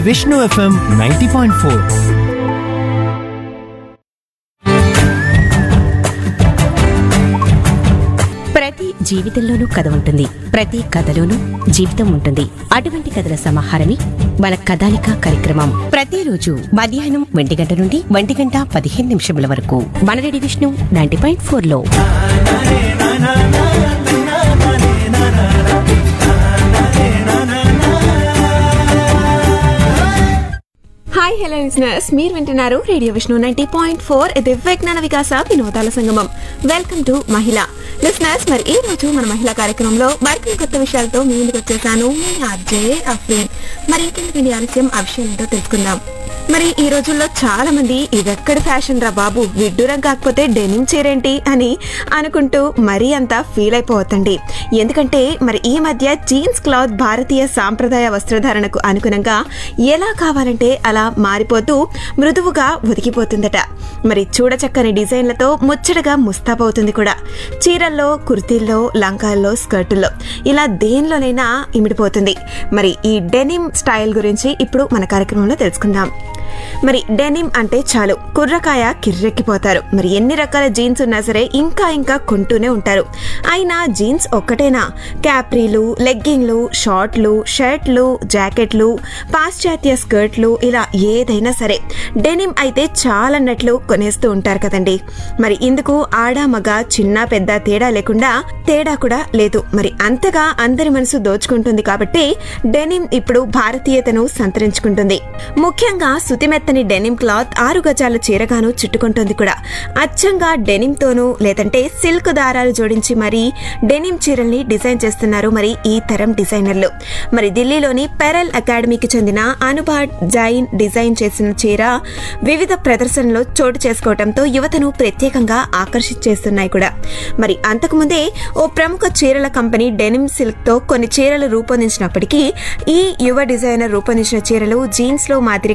Vishnu FM ninety point four ప్రతి జీవితంలోనూ కథ ఉంటుంది ప్రతి కథలోనూ జీవితం ఉంటుంది అటువంటి కథల సమాహారమే మన కథాలిక కార్యక్రమం ప్రతిరోజు మధ్యాహ్నం ఒంటి గంట నుండి ఒంటి గంట పదిహేను నిమిషముల వరకు మన ready Vishnu ninety point four లో హాయ్ హలో లిజనర్స్ మీరు వింటున్నారు radio Vishnu ninety point four దివ్యజ్ఞాన వికాస వినోదాల సంగమం వెల్కమ్ టు మహిళ లిజనర్స్ మరి ఈ రోజు మన మహిళా కార్యక్రమంలో మరికొన్ని కొత్త విషయాలతో మీ ముందుకు వచ్చేసాను మీ అజయ్ అఫ్రీన్ మరి ఇంకెందుకు ఆలస్యం ఆ విషయం ఏంటో తెలుసుకుందాం మరి ఈ రోజుల్లో చాలా మంది ఇదెక్కడి ఫ్యాషన్ రా బాబు విడ్డూరం కాకపోతే డెనిమ్ చీరేంటి అని అనుకుంటూ మరీ అంత ఫీల్ అయిపోవద్దండి ఎందుకంటే మరి ఈ మధ్య జీన్స్ క్లాత్ భారతీయ సాంప్రదాయ వస్త్రధారణకు అనుగుణంగా ఎలా కావాలంటే అలా మారిపోతూ మృదువుగా ఒదిగిపోతుందట మరి చూడచక్కని డిజైన్లతో ముచ్చటగా ముస్తాబవుతుంది కూడా చీరల్లో కుర్తీల్లో లంకాల్లో స్కర్టుల్లో ఇలా దేనిలోనైనా ఇమిడిపోతుంది మరి ఈ డెనిమ్ స్టైల్ గురించి ఇప్పుడు మన కార్యక్రమంలో తెలుసుకుందాం మరి డెనిమ్ అంటే చాలు కుర్రకాయ కిర్రెక్కిపోతారు మరి ఎన్ని రకాల జీన్స్ ఉన్నా సరే ఇంకా ఇంకా కొంటూనే ఉంటారు అయినా జీన్స్ ఒక్కటేనా క్యాప్రీలు లెగ్గింగ్లు షార్ట్లు షర్ట్లు జాకెట్లు పాశ్చాత్య స్కర్ట్లు ఇలా ఏదైనా సరే డెనిమ్ అయితే చాలన్నట్లు కొనేస్తూ ఉంటారు కదండి మరి ఇందుకు ఆడ మగ చిన్న పెద్ద తేడా లేకుండా తేడా కూడా లేదు మరి అంతగా అందరి మనసు దోచుకుంటుంది కాబట్టి డెనిమ్ ఇప్పుడు భారతీయతను సంతరించుకుంటుంది ముఖ్యంగా సుతిమెత్తని డెనిమ్ క్లాత్ ఆరు గజాల చీరగాను చుట్టుకుంటుంది కూడా అచ్చంగా డెనిమ్ తోనూ లేదంటే సిల్క్ దారాలు జోడించి మరి డెనిమ్ చీరల్ని డిజైన్ చేస్తున్నారు మరి ఈ తరం డిజైనర్లు మరి ఢిల్లీలోని పెరల్ అకాడమీకి చెందిన అనుభాట్ జైన్ డిజైన్ చేసిన చీర వివిధ ప్రదర్శనలో చోటు చేసుకోవడంతో యువతను ప్రత్యేకంగా ఆకర్షించేస్తున్నాయి కూడా మరి అంతకుముందే ఓ ప్రముఖ చీరల కంపెనీ డెనిమ్ సిల్క్ తో కొన్ని చీరలు రూపొందించినప్పటికీ ఈ యువ డిజైనర్ రూపొందించిన చీరలు జీన్స్ లో మాదిరి